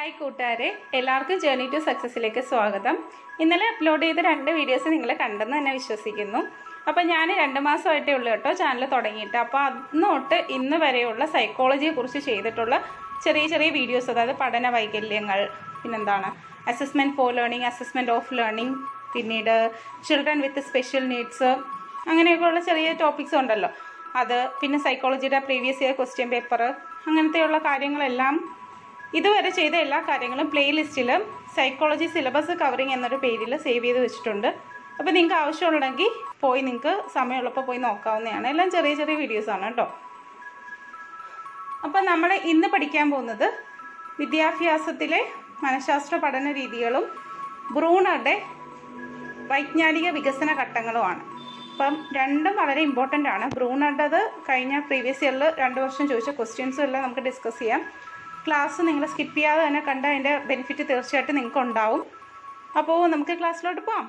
hi കൂട്ടുകാരെ എല്ലാവർക്കും journey to സക്സസിലേക്ക് സ്വാഗതം ഇന്നലെ അപ്ലോഡ് ചെയ്ത രണ്ട് വീഡിയോസ് നിങ്ങൾ കണ്ടെന്ന് തന്നെ വിശ്വസിക്കുന്നു അപ്പോൾ ഞാൻ രണ്ട് മാസമായിട്ടേ ഉള്ളൂ കേട്ടോ ചാനൽ തുടങ്ങിയിട്ട് അപ്പോൾ അന്ന് തൊട്ട് ഇന്ന് വരെയുള്ള സൈക്കോളജിയെ കുറിച്ച് ചെയ്തിട്ടുള്ള ചെറിയ ചെറിയ വീഡിയോസ് അതായത് പഠന വൈകല്യങ്ങൾ പിന്നെന്താണ് assessment for learning assessment of learning പിന്നീട് ചിൽഡ്രൻ വിത്ത് സ്പെഷ്യൽ നീഡ്സ് അങ്ങനെയൊക്കെയുള്ള ചെറിയ ടോപ്പിക്സ് ഉണ്ടല്ലോ അത് പിന്നെ സൈക്കോളജിയുടെ പ്രീവിയസ് ഇയർ ക്വസ്റ്റ്യൻ പേപ്പർ അങ്ങനത്തെയുള്ള കാര്യങ്ങളെല്ലാം ഇതുവരെ ചെയ്ത എല്ലാ കാര്യങ്ങളും പ്ലേലിസ്റ്റിൽ സൈക്കോളജി സിലബസ് കവറിങ് എന്നൊരു പേരിൽ സേവ് ചെയ്ത് വെച്ചിട്ടുണ്ട് അപ്പോൾ നിങ്ങൾക്ക് ആവശ്യമുണ്ടെങ്കിൽ പോയി നിങ്ങൾക്ക് സമയമുള്ളപ്പോൾ പോയി നോക്കാവുന്നതാണ് എല്ലാം ചെറിയ ചെറിയ വീഡിയോസാണ് കേട്ടോ അപ്പോൾ നമ്മൾ ഇന്ന് പഠിക്കാൻ പോകുന്നത് വിദ്യാഭ്യാസത്തിലെ മനഃശാസ്ത്ര പഠന രീതികളും ബ്രൂണറുടെ വൈജ്ഞാനിക വികസന ഘട്ടങ്ങളുമാണ് അപ്പം രണ്ടും വളരെ ഇമ്പോർട്ടൻ്റ് ആണ് ബ്രൂണറുടേത് കഴിഞ്ഞ പ്രീവിയസ് ഇയറിൽ രണ്ട് വർഷം ചോദിച്ച ക്വസ്റ്റ്യൻസും എല്ലാം നമുക്ക് ഡിസ്കസ് ചെയ്യാം ക്ലാസ് നിങ്ങൾ സ്കിപ്പ് ചെയ്യാതെ തന്നെ കണ്ട് അതിൻ്റെ ബെനിഫിറ്റ് തീർച്ചയായിട്ടും നിങ്ങൾക്ക് ഉണ്ടാവും അപ്പോൾ നമുക്ക് ക്ലാസ്സിലോട്ട് പോവാം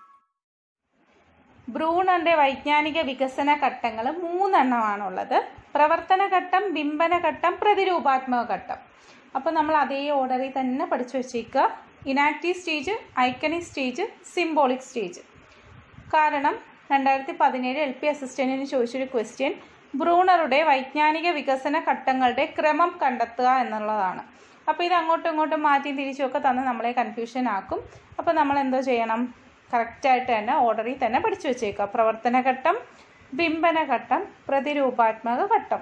ബ്രൂണറിൻ്റെ വൈജ്ഞാനിക വികസന ഘട്ടങ്ങൾ മൂന്നെണ്ണമാണുള്ളത് പ്രവർത്തന ഘട്ടം ബിംബന ഘട്ടം പ്രതിരൂപാത്മക ഘട്ടം അപ്പോൾ നമ്മൾ അതേ ഓർഡറിൽ തന്നെ പഠിച്ചു വച്ചേക്കുക enactive stage iconic stage symbolic stage കാരണം രണ്ടായിരത്തി പതിനേഴ് എൽ പി അസിസ്റ്റൻറ്റിന് ചോദിച്ചൊരു ക്വസ്റ്റ്യൻ ബ്രൂണറുടെ വൈജ്ഞാനിക വികസന ഘട്ടങ്ങളുടെ ക്രമം കണ്ടെത്തുക എന്നുള്ളതാണ് അപ്പോൾ ഇത് അങ്ങോട്ടും ഇങ്ങോട്ടും മാറ്റിയും തിരിച്ചുമൊക്കെ തന്ന് നമ്മളെ കൺഫ്യൂഷൻ ആക്കും അപ്പോൾ നമ്മൾ എന്തോ ചെയ്യണം കറക്റ്റായിട്ട് തന്നെ ഓർഡറിൽ തന്നെ പഠിച്ചു വെച്ചേക്കുക പ്രവർത്തന ഘട്ടം ബിംബന ഘട്ടം പ്രതിരൂപാത്മക ഘട്ടം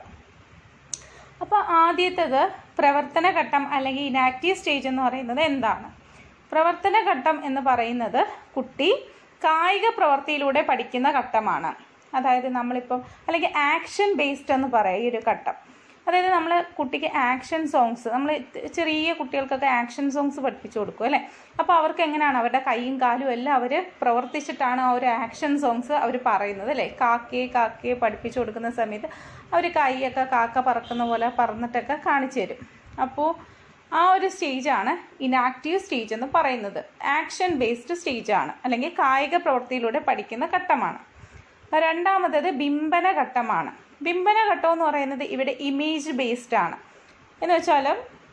അപ്പോൾ ആദ്യത്തേത് പ്രവർത്തന ഘട്ടം അല്ലെങ്കിൽ ഇനാക്റ്റീവ് സ്റ്റേജ് എന്ന് പറയുന്നത് എന്താണ് പ്രവർത്തന ഘട്ടം എന്ന് പറയുന്നത് കുട്ടി കായിക പ്രവൃത്തിയിലൂടെ പഠിക്കുന്ന ഘട്ടമാണ് അതായത് നമ്മളിപ്പം അല്ലെങ്കിൽ ആക്ഷൻ ബേസ്ഡ് എന്ന് പറയും ഈ ഒരു ഘട്ടം അതായത് നമ്മൾ കുട്ടിക്ക് ആക്ഷൻ സോങ്സ് നമ്മൾ ചെറിയ കുട്ടികൾക്കൊക്കെ ആക്ഷൻ സോങ്സ് പഠിപ്പിച്ചു കൊടുക്കും അല്ലേ അപ്പോൾ അവർക്ക് എങ്ങനെയാണ് അവരുടെ കൈയും കാലും എല്ലാം അവർ പ്രവർത്തിച്ചിട്ടാണ് ആ ഒരു ആക്ഷൻ സോങ്സ് അവർ പറയുന്നത് അല്ലേ കാക്കയെ കാക്കയെ പഠിപ്പിച്ചു കൊടുക്കുന്ന സമയത്ത് അവർ കൈയൊക്കെ കാക്ക പറക്കുന്ന പോലെ പറന്നിട്ടൊക്കെ കാണിച്ചു തരും അപ്പോൾ ആ ഒരു സ്റ്റേജാണ് ഇനാക്റ്റീവ് സ്റ്റേജ് എന്ന് പറയുന്നത് ആക്ഷൻ ബേസ്ഡ് സ്റ്റേജാണ് അല്ലെങ്കിൽ കായിക പ്രവൃത്തിയിലൂടെ പഠിക്കുന്ന ഘട്ടമാണ് രണ്ടാമത്തേത് ബിംബന ഘട്ടമാണ് ബിംബന ഘട്ടം എന്ന് പറയുന്നത് ഇവിടെ ഇമേജ് ബേസ്ഡ് ആണ് എന്ന് വെച്ചാൽ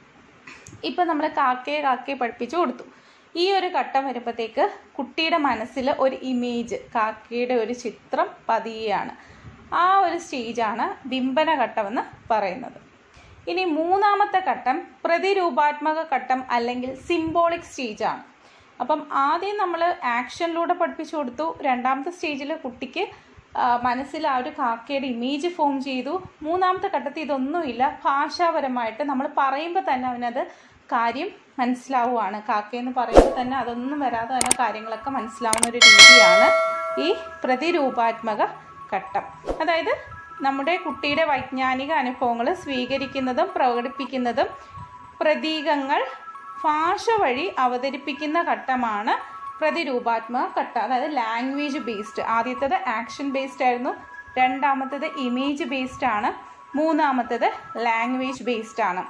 ഇപ്പം നമ്മൾ കാക്കയെ കാക്കയെ പഠിപ്പിച്ചു കൊടുത്തു ഈ ഒരു ഘട്ടം വരുമ്പോഴത്തേക്ക് കുട്ടിയുടെ മനസ്സിൽ ഒരു ഇമേജ് കാക്കയുടെ ഒരു ചിത്രം പതിയുകയാണ് ആ ഒരു സ്റ്റേജാണ് ബിംബന ഘട്ടം എന്ന് പറയുന്നത് ഇനി മൂന്നാമത്തെ ഘട്ടം പ്രതിരൂപാത്മക ഘട്ടം അല്ലെങ്കിൽ സിംബോളിക് സ്റ്റേജാണ് അപ്പം ആദ്യം നമ്മൾ ആക്ഷനിലൂടെ പഠിപ്പിച്ചു കൊടുത്തു രണ്ടാമത്തെ സ്റ്റേജിൽ കുട്ടിക്ക് മനസ്സിൽ ആ ഒരു കാക്കയുടെ ഇമേജ് ഫോം ചെയ്തു മൂന്നാമത്തെ ഘട്ടത്തിൽ ഇതൊന്നുമില്ല ഭാഷാപരമായിട്ട് നമ്മൾ പറയുമ്പോൾ തന്നെ അവനത് കാര്യം മനസ്സിലാവുകയാണ് കാക്കയെന്ന് പറയുമ്പോൾ തന്നെ അതൊന്നും വരാതെ തന്നെ കാര്യങ്ങളൊക്കെ മനസ്സിലാവുന്ന ഒരു രീതിയാണ് ഈ പ്രതിരൂപാത്മക ഘട്ടം അതായത് നമ്മുടെ കുട്ടിയുടെ വൈജ്ഞാനിക അനുഭവങ്ങൾ സ്വീകരിക്കുന്നതും പ്രകടിപ്പിക്കുന്നതും പ്രതീകങ്ങൾ ഭാഷ വഴി അവതരിപ്പിക്കുന്ന ഘട്ടമാണ് പ്രതിരൂപാത്മക ഘട്ടം അതായത് ലാംഗ്വേജ് ബേസ്ഡ് ആദ്യത്തേത് ആക്ഷൻ ബേസ്ഡ് ആയിരുന്നു രണ്ടാമത്തേത് ഇമേജ് ബേസ്ഡ് ആണ് മൂന്നാമത്തേത് ലാംഗ്വേജ് ബേസ്ഡ് ആണ്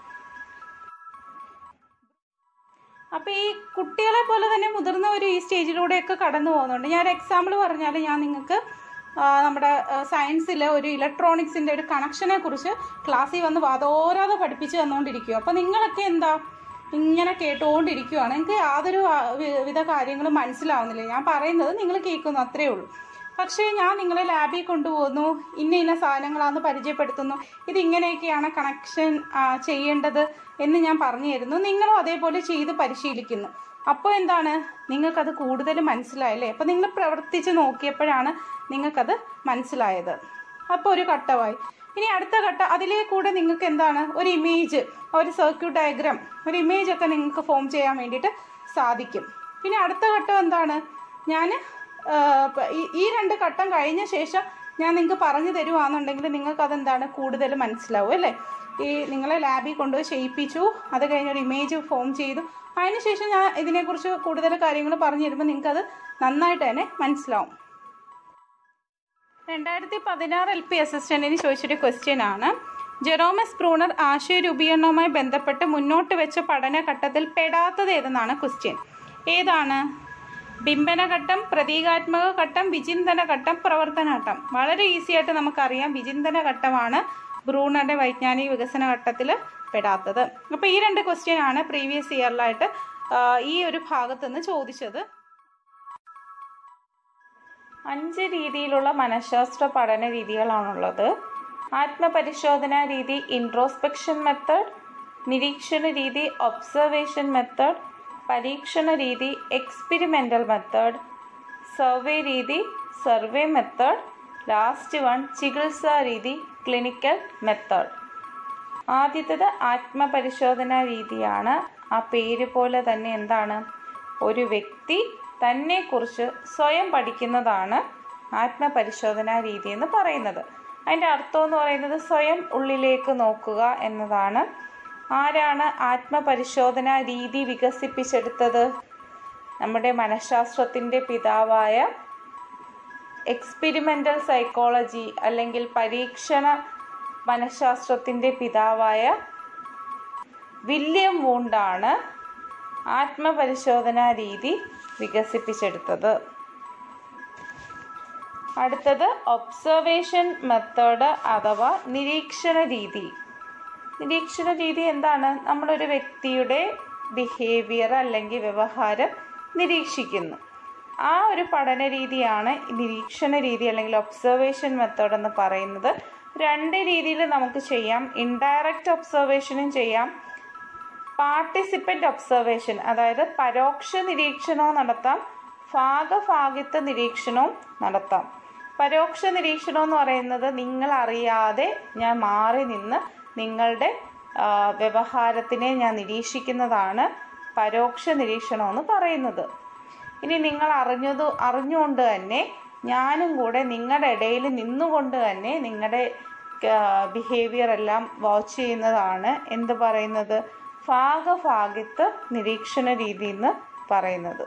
അപ്പോൾ ഈ കുട്ടികളെ പോലെ തന്നെ മുതിർന്നവർ ഈ സ്റ്റേജിലൂടെയൊക്കെ കടന്നു പോകുന്നുണ്ട് ഞാൻ ഒരു എക്സാമ്പിൾ പറഞ്ഞാൽ ഞാൻ നിങ്ങൾക്ക് നമ്മുടെ സയൻസിലെ ഒരു ഇലക്ട്രോണിക്സിൻ്റെ ഒരു കണക്ഷനെ കുറിച്ച് ക്ലാസ്സിൽ വന്ന് വാതോരാതെ പഠിപ്പിച്ച് തന്നുകൊണ്ടിരിക്കും അപ്പോൾ നിങ്ങളൊക്കെ എന്താ ഇങ്ങനെ കേട്ടുകൊണ്ടിരിക്കുകയാണ് നിങ്ങൾക്ക് യാതൊരു വിധ കാര്യങ്ങളും മനസ്സിലാവുന്നില്ല ഞാൻ പറയുന്നത് നിങ്ങൾ കേൾക്കുന്നു അത്രേ ഉള്ളൂ പക്ഷേ ഞാൻ നിങ്ങളെ ലാബിൽ കൊണ്ടുപോകുന്നു ഇന്ന ഇന്ന സാധനങ്ങളാണെന്ന് പരിചയപ്പെടുത്തുന്നു ഇതിങ്ങനെയൊക്കെയാണ് കണക്ഷൻ ചെയ്യേണ്ടത് എന്ന് ഞാൻ പറഞ്ഞു തരുന്നു നിങ്ങളും അതേപോലെ ചെയ്ത് പരിശീലിക്കുന്നു അപ്പോൾ എന്താണ് നിങ്ങൾക്കത് കൂടുതൽ മനസ്സിലായല്ലേ അപ്പോൾ നിങ്ങൾ പ്രവർത്തിച്ച് നോക്കിയപ്പോഴാണ് നിങ്ങൾക്കത് മനസ്സിലായത് അപ്പോൾ ഒരു ഘട്ടമായി ഇനി അടുത്ത ഘട്ടം അതിലേ കൂടെ നിങ്ങൾക്ക് എന്താണ് ഒരു ഇമേജ് ഒരു സർക്യൂട്ട് ഡയഗ്രാം ഒരു ഇമേജ് ഒക്കെ നിങ്ങൾക്ക് ഫോം ചെയ്യാൻ വേണ്ടിയിട്ട് സാധിക്കും പിന്നെ അടുത്ത ഘട്ടം എന്താണ് ഞാൻ ഈ രണ്ട് ഘട്ടം കഴിഞ്ഞ ശേഷം ഞാൻ നിങ്ങൾക്ക് പറഞ്ഞു തരുവാണെന്നുണ്ടെങ്കിൽ നിങ്ങൾക്ക് അതെന്താണ് കൂടുതൽ മനസ്സിലാവും അല്ലേ ഈ നിങ്ങളെ ലാബിൽ കൊണ്ടുപോയി ചെയ്യിപ്പിച്ചു അത് കഴിഞ്ഞൊരു ഇമേജ് ഫോം ചെയ്തു അതിനുശേഷം ഞാൻ ഇതിനെക്കുറിച്ച് കൂടുതൽ കാര്യങ്ങൾ പറഞ്ഞു തരുമ്പോൾ നിങ്ങൾക്കത് നന്നായിട്ട് തന്നെ മനസ്സിലാവും രണ്ടായിരത്തി പതിനാറ് എൽ പി അസിസ്റ്റൻറ്റിന് ചോദിച്ചൊരു ക്വസ്റ്റ്യൻ ആണ് ജെറോമസ് ബ്രൂണർ ആശയരൂപീകരണവുമായി ബന്ധപ്പെട്ട് മുന്നോട്ട് വെച്ച പഠനഘട്ടത്തിൽ പെടാത്തത് ഏതെന്നാണ് ക്വസ്റ്റ്യൻ ഏതാണ് ബിംബന ഘട്ടം പ്രതീകാത്മക ഘട്ടം വിചിന്തന ഘട്ടം പ്രവർത്തന ഘട്ടം വളരെ ഈസി ആയിട്ട് നമുക്കറിയാം വിചിന്തന ഘട്ടമാണ് ബ്രൂണറുടെ വൈജ്ഞാനിക വികസന ഘട്ടത്തിൽ പെടാത്തത് അപ്പോൾ ഈ രണ്ട് ക്വസ്റ്റ്യൻ ആണ് പ്രീവിയസ് ഇയറിലായിട്ട് ഈ ഒരു ഭാഗത്ത് നിന്ന് ചോദിച്ചത് അഞ്ച് രീതിയിലുള്ള മനഃശാസ്ത്ര പഠന രീതികളാണുള്ളത് ആത്മപരിശോധന രീതി ഇൻട്രോസ്പെക്ഷൻ മെത്തേഡ് നിരീക്ഷണ രീതി ഒബ്സർവേഷൻ മെത്തേഡ് പരീക്ഷണ രീതി എക്സ്പെരിമെൻ്റൽ മെത്തേഡ് സർവേ രീതി സർവേ മെത്തേഡ് ലാസ്റ്റ് വൺ ചികിത്സാ രീതി ക്ലിനിക്കൽ മെത്തേഡ് ആദ്യത്തേത് ആത്മപരിശോധന രീതിയാണ് ആ പേര് പോലെ തന്നെ എന്താണ് ഒരു വ്യക്തി തന്നെക്കുറിച്ച് സ്വയം പഠിക്കുന്നതാണ് ആത്മപരിശോധനാ രീതി എന്ന് പറയുന്നത് അതിൻ്റെ അർത്ഥം എന്ന് പറയുന്നത് സ്വയം ഉള്ളിലേക്ക് നോക്കുക എന്നതാണ് ആരാണ് ആത്മപരിശോധനാ രീതി വികസിപ്പിച്ചെടുത്തത് നമ്മുടെ മനഃശാസ്ത്രത്തിൻ്റെ പിതാവായ എക്സ്പെരിമെൻ്റൽ സൈക്കോളജി അല്ലെങ്കിൽ പരീക്ഷണ മനഃശാസ്ത്രത്തിൻ്റെ പിതാവായ വില്യം വൂണ്ടാണ് ആത്മപരിശോധനാ രീതി വികസിപ്പിച്ചെടുത്തത് അടുത്തത് ഒബ്സർവേഷൻ മെത്തേഡ് അഥവാ നിരീക്ഷണ രീതി നിരീക്ഷണ രീതി എന്താണ് നമ്മളൊരു വ്യക്തിയുടെ ബിഹേവിയർ അല്ലെങ്കിൽ വ്യവഹാരം നിരീക്ഷിക്കുന്നു ആ ഒരു പഠന രീതിയാണ് നിരീക്ഷണ രീതി അല്ലെങ്കിൽ ഒബ്സർവേഷൻ മെത്തേഡ് എന്ന് പറയുന്നത് രണ്ട് രീതിയിൽ നമുക്ക് ചെയ്യാം ഇൻഡയറക്റ്റ് ഒബ്സർവേഷനും ചെയ്യാം പാർട്ടിസിപ്പൻ്റ് ഒബ്സർവേഷൻ അതായത് പരോക്ഷ നിരീക്ഷണവും നടത്താം ഭാഗഭാഗിത്വ നിരീക്ഷണവും നടത്താം പരോക്ഷ നിരീക്ഷണം എന്ന് പറയുന്നത് നിങ്ങൾ അറിയാതെ ഞാൻ മാറി നിന്ന് നിങ്ങളുടെ വ്യവഹാരത്തിനെ ഞാൻ നിരീക്ഷിക്കുന്നതാണ് പരോക്ഷ നിരീക്ഷണം എന്ന് പറയുന്നത് ഇനി നിങ്ങൾ അറിഞ്ഞത് അറിഞ്ഞുകൊണ്ട് തന്നെ ഞാനും കൂടെ നിങ്ങളുടെ ഇടയിൽ നിന്നുകൊണ്ട് തന്നെ നിങ്ങളുടെ ബിഹേവിയർ എല്ലാം വാച്ച് ചെയ്യുന്നതാണ് എന്ത് പറയുന്നത് ഭാഗഭാഗിത്വ നിരീക്ഷണ രീതി എന്ന് പറയുന്നത്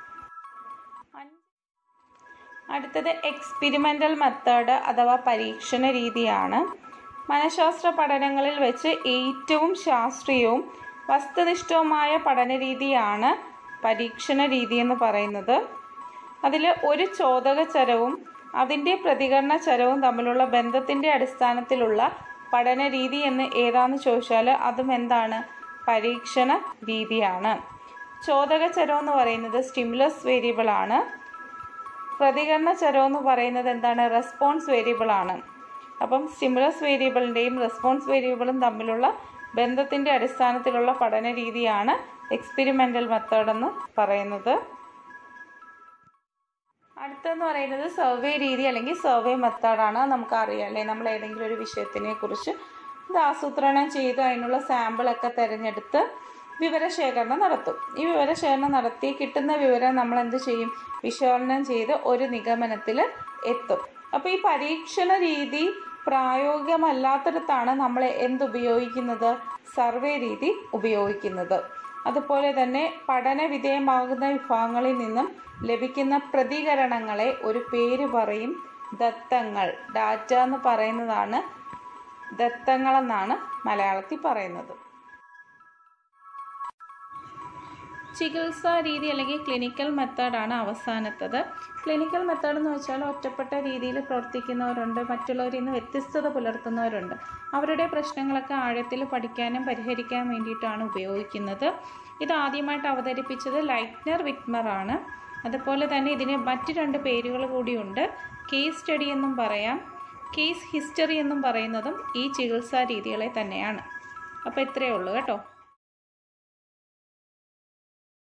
അടുത്തത് എക്സ്പെരിമെൻ്റൽ മെത്തേഡ് അഥവാ പരീക്ഷണ രീതിയാണ് മനഃശാസ്ത്ര പഠനങ്ങളിൽ വെച്ച് ഏറ്റവും ശാസ്ത്രീയവും വസ്തുനിഷ്ഠവുമായ പഠന രീതിയാണ് പരീക്ഷണ രീതി എന്ന് പറയുന്നത് അതിൽ ഒരു ചോദക ചരവും അതിൻ്റെ പ്രതികരണ ചരവും തമ്മിലുള്ള ബന്ധത്തിൻ്റെ അടിസ്ഥാനത്തിലുള്ള പഠന രീതി എന്ന് ഏതാന്ന് ചോദിച്ചാൽ അതും എന്താണ് പരീക്ഷണ രീതിയാണ് ചോദക ചരം എന്ന് പറയുന്നത് സ്റ്റിമുലസ് വേരിയബിൾ ആണ് പ്രതികരണ ചരം എന്ന് പറയുന്നത് എന്താണ് റെസ്പോൺസ് വേരിയബിൾ ആണ് അപ്പം സ്റ്റിമുലസ് വേരിയബിളിൻ്റെയും റെസ്പോൺസ് വേരിയബിളും തമ്മിലുള്ള ബന്ധത്തിൻ്റെ അടിസ്ഥാനത്തിലുള്ള പഠന രീതിയാണ് എക്സ്പെരിമെൻ്റൽ മെത്തേഡ് എന്ന് പറയുന്നത് അടുത്തെന്ന് പറയുന്നത് സർവേ രീതി അല്ലെങ്കിൽ സർവേ മെത്തേഡാണ് നമുക്കറിയാം അല്ലേ നമ്മൾ ഏതെങ്കിലും ഒരു വിഷയത്തിനെ കുറിച്ച് ഇത് ആസൂത്രണം ചെയ്ത് അതിനുള്ള സാമ്പിളൊക്കെ തിരഞ്ഞെടുത്ത് വിവരശേഖരണം നടത്തും ഈ വിവരശേഖരണം നടത്തി കിട്ടുന്ന വിവരം നമ്മൾ എന്ത് ചെയ്യും വിശകലനം ചെയ്ത് ഒരു നിഗമനത്തിൽ എത്തും അപ്പോൾ ഈ പരീക്ഷണ രീതി പ്രായോഗികമല്ലാത്തിടത്താണ് നമ്മൾ എന്തുപയോഗിക്കുന്നത് സർവേ രീതി ഉപയോഗിക്കുന്നത് അതുപോലെ തന്നെ പഠന വിധേയമാകുന്ന വിഭാഗങ്ങളിൽ നിന്നും ലഭിക്കുന്ന പ്രതികരണങ്ങളെ ഒരു പേര് പറയും ദത്തങ്ങൾ ഡാറ്റ എന്ന് പറയുന്നതാണ് ദത്തങ്ങളെന്നാണ് മലയാളത്തിൽ പറയുന്നത് ചികിത്സാ രീതി അല്ലെങ്കിൽ ക്ലിനിക്കൽ മെത്തേഡാണ് അവസാനത്തത് ക്ലിനിക്കൽ മെത്തേഡ് എന്ന് വെച്ചാൽ ഒറ്റപ്പെട്ട രീതിയിൽ പ്രവർത്തിക്കുന്നവരുണ്ട് മറ്റുള്ളവരിൽ നിന്ന് വ്യത്യസ്തത പുലർത്തുന്നവരുണ്ട് അവരുടെ പ്രശ്നങ്ങളൊക്കെ ആഴത്തിൽ പഠിക്കാനും പരിഹരിക്കാൻ വേണ്ടിയിട്ടാണ് ഉപയോഗിക്കുന്നത് ഇത് ആദ്യമായിട്ട് അവതരിപ്പിച്ചത് ലൈറ്റ്നർ വിറ്റ്മറാണ് അതുപോലെ തന്നെ ഇതിന് മറ്റ് രണ്ട് പേരുകൾ കൂടിയുണ്ട് കേസ് സ്റ്റഡി എന്നും പറയാം കേസ് ഹിസ്റ്ററി എന്നും പറയുന്നതും ഈ ചികിത്സാ രീതികളെ തന്നെയാണ് അപ്പോൾ ഇത്രയേ ഉള്ളൂ കേട്ടോ